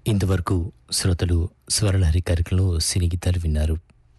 ఇంతవరకు శ్రోతలు స్వరలహరి కార్యక్రమంలో సినీ గీతాలు విన్నారు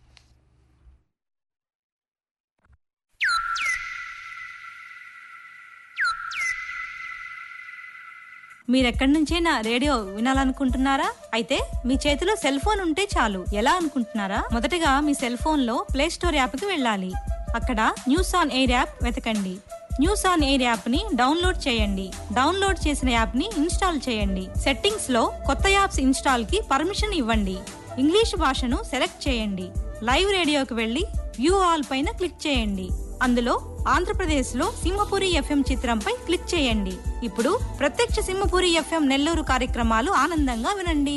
మీరెక్కడి నుంచైనా రేడియో వినాలనుకుంటున్నారా అయితే మీ చేతిలో సెల్ ఫోన్ ఉంటే చాలు ఎలా అనుకుంటున్నారా మొదటగా మీ సెల్ ఫోన్ లో ప్లే స్టోర్ యాప్ కి వెళ్ళాలి అక్కడ న్యూస్ ఆన్ ఎయిర్ యాప్ వెతకండి న్యూస్ ఆన్ ఎయిర్ యాప్ ని డౌన్లోడ్ చేయండి డౌన్లోడ్ చేసిన యాప్ ని ఇన్స్టాల్ చేయండి సెట్టింగ్స్ లో కొత్త యాప్స్ ఇన్స్టాల్ కి పర్మిషన్ ఇవ్వండి ఇంగ్లీష్ భాషను సెలెక్ట్ చేయండి లైవ్ రేడియోకి వెళ్ళి వ్యూ ఆల్ పైన క్లిక్ చేయండి అందులో ఆంధ్రప్రదేశ్ లో సింహపురి ఎఫ్ఎం చిత్రంపై క్లిక్ చేయండి ఇప్పుడు ప్రత్యక్ష సింహపురి ఎఫ్ఎం నెల్లూరు కార్యక్రమాలు ఆనందంగా వినండి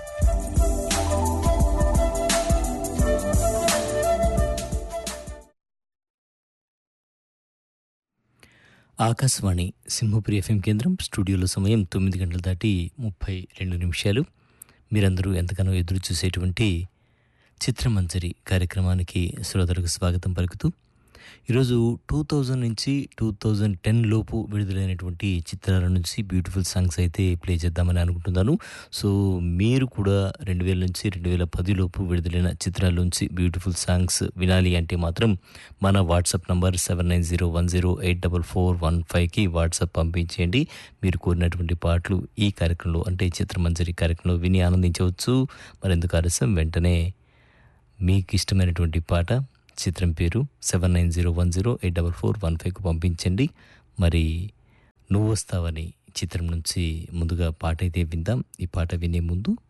ఆకాశవాణి సింహపురి ఎఫ్ఎం కేంద్రం స్టూడియోలో సమయం తొమ్మిది గంటల దాటి ముప్పై రెండు నిమిషాలు మీరందరూ ఎంతగానో ఎదురు చూసేటువంటి చిత్రమంజరి కార్యక్రమానికి శ్రోతలకు స్వాగతం పలుకుతూ ఈరోజు టూ థౌజండ్ నుంచి టూ థౌజండ్ టెన్ లోపు విడుదలైనటువంటి చిత్రాల నుంచి బ్యూటిఫుల్ సాంగ్స్ అయితే ప్లే చేద్దామని అనుకుంటున్నాను సో మీరు కూడా రెండు వేల నుంచి రెండు వేల పది లోపు విడుదలైన చిత్రాల నుంచి బ్యూటిఫుల్ సాంగ్స్ వినాలి అంటే మాత్రం మన WhatsApp number seven nine zero one zero eight double four one ఫైవ్కి వాట్సాప్ పంపించేయండి మీరు కోరినటువంటి పాటలు ఈ కార్యక్రమంలో అంటే చిత్రమంజరి కార్యక్రమంలో విని ఆనందించవచ్చు మరెందుకు ఆలస్యం వెంటనే మీకు ఇష్టమైనటువంటి పాట చిత్రం పేరు seven nine zero one zero eight double four one ఫైవ్కు పంపించండి మరి నువ్వు వస్తావని చిత్రం నుంచి ముందుగా పాట అయితే విందాం ఈ పాట వినే ముందు